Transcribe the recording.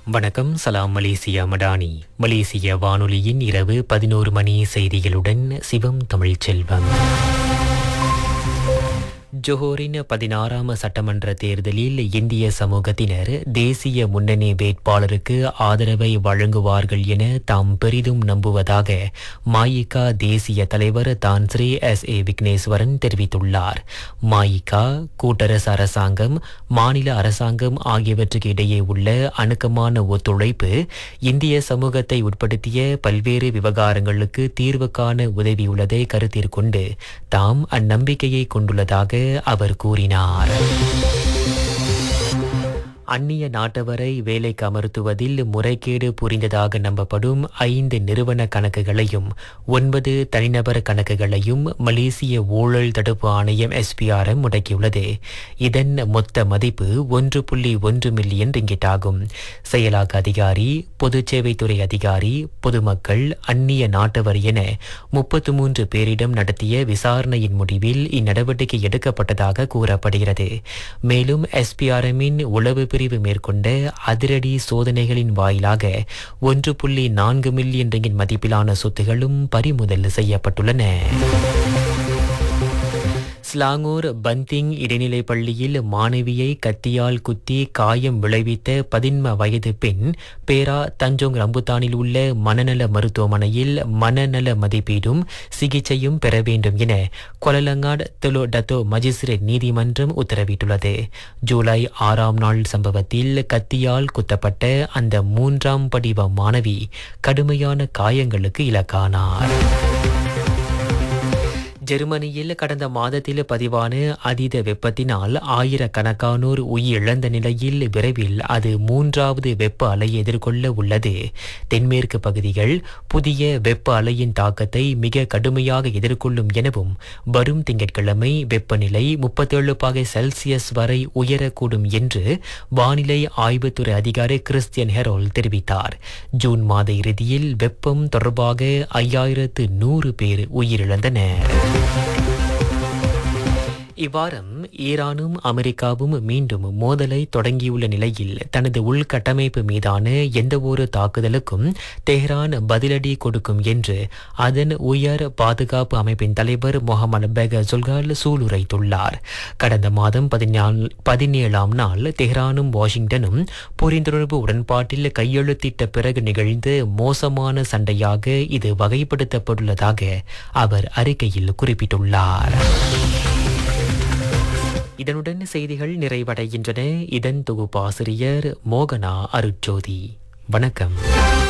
வணக்கம் சலாம் மலேசியா மடானி மலேசிய வானொலியின் இரவு பதினோரு மணி செய்திகளுடன் சிவம் தமிழ்ச்செல்வம் ஜோஹரின் பதினாறாம் சட்டமன்ற தேர்தலில் இந்திய சமூகத்தினர் தேசிய முன்னணி வேட்பாளருக்கு ஆதரவை வழங்குவார்கள் என தாம் பெரிதும் நம்புவதாக மாயிகா தேசிய தலைவர் தான்ஸ்ரீ எஸ் ஏ விக்னேஸ்வரன் தெரிவித்துள்ளார் மாயிகா கூட்டரசு அரசாங்கம் மாநில அரசாங்கம் ஆகியவற்றுக்கு இடையே உள்ள அணுக்கமான ஒத்துழைப்பு இந்திய சமூகத்தை உட்படுத்திய பல்வேறு விவகாரங்களுக்கு தீர்வு காண உதவியுள்ளதை கருத்தில் கொண்டு தாம் அந்நம்பிக்கையை கொண்டுள்ளதாக அவர் கூறினார் அந்நிய நாட்டவரை வேலைக்கு அமர்த்துவதில் முறைகேடு புரிந்ததாக நம்பப்படும் ஐந்து நிறுவன கணக்குகளையும் ஒன்பது தனிநபர் கணக்குகளையும் மலேசிய ஊழல் தடுப்பு ஆணையம் எஸ்பிஆர்எம் முடக்கியுள்ளது இதன் மொத்த மதிப்பு ஒன்று புள்ளி ஒன்று மில்லியன் ரிங்கிட் ஆகும் செயலாக்க அதிகாரி பொதுச்சேவைத்துறை அதிகாரி பொதுமக்கள் அந்நிய நாட்டவர் என முப்பத்து மூன்று பேரிடம் நடத்திய விசாரணையின் முடிவில் இந்நடவடிக்கை எடுக்கப்பட்டதாக கூறப்படுகிறது மேலும் எஸ்பிஆர்எம்மின் உளவு பிரிவு மேற்கொண்ட அதிரடி சோதனைகளின் வாயிலாக ஒன்று புள்ளி நான்கு மில்லியன் ரிங்கின் மதிப்பிலான சொத்துகளும் பறிமுதல் செய்யப்பட்டுள்ளன ஸ்லாங்கூர் பந்திங் இடைநிலை பள்ளியில் மாணவியை கத்தியால் குத்தி காயம் விளைவித்த பதின்ம வயது பெண் பேரா தஞ்சோங் ரம்புத்தானில் உள்ள மனநல மருத்துவமனையில் மனநல மதிப்பீடும் சிகிச்சையும் பெற வேண்டும் என கொலலங்காட் தெலோ டத்தோ மஜிஸ்ட்ரேட் நீதிமன்றம் உத்தரவிட்டுள்ளது ஜூலை ஆறாம் நாள் சம்பவத்தில் கத்தியால் குத்தப்பட்ட அந்த மூன்றாம் படிவ மாணவி கடுமையான காயங்களுக்கு இலக்கானார் ஜெர்மனியில் கடந்த மாதத்தில் பதிவான அதீத வெப்பத்தினால் ஆயிரக்கணக்கானோர் உயிரிழந்த நிலையில் விரைவில் அது மூன்றாவது வெப்ப அலையை எதிர்கொள்ள உள்ளது தென்மேற்கு பகுதிகள் புதிய வெப்ப அலையின் தாக்கத்தை மிக கடுமையாக எதிர்கொள்ளும் எனவும் வரும் திங்கட்கிழமை வெப்பநிலை முப்பத்தேழு பாகை செல்சியஸ் வரை உயரக்கூடும் என்று வானிலை ஆய்வுத்துறை அதிகாரி கிறிஸ்டியன் ஹெரோல் தெரிவித்தார் ஜூன் மாத இறுதியில் வெப்பம் தொடர்பாக ஐயாயிரத்து நூறு பேர் உயிரிழந்தனர் இவ்வாரம் ஈரானும் அமெரிக்காவும் மீண்டும் மோதலை தொடங்கியுள்ள நிலையில் தனது உள்கட்டமைப்பு மீதான எந்தவொரு தாக்குதலுக்கும் தெஹ்ரான் பதிலடி கொடுக்கும் என்று அதன் உயர் பாதுகாப்பு அமைப்பின் தலைவர் முகமது பெக சுல்கால் சூளுரைத்துள்ளார் கடந்த மாதம் பதினேழாம் நாள் தெஹ்ரானும் வாஷிங்டனும் புரிந்துணர்வு உடன்பாட்டில் கையெழுத்திட்ட பிறகு நிகழ்ந்த மோசமான சண்டையாக இது வகைப்படுத்தப்பட்டுள்ளதாக அவர் அறிக்கையில் குறிப்பிட்டுள்ளார் இதனுடன் செய்திகள் நிறைவடைகின்றன இதன் தொகுப்பாசிரியர் மோகனா அருட்ஜோதி வணக்கம்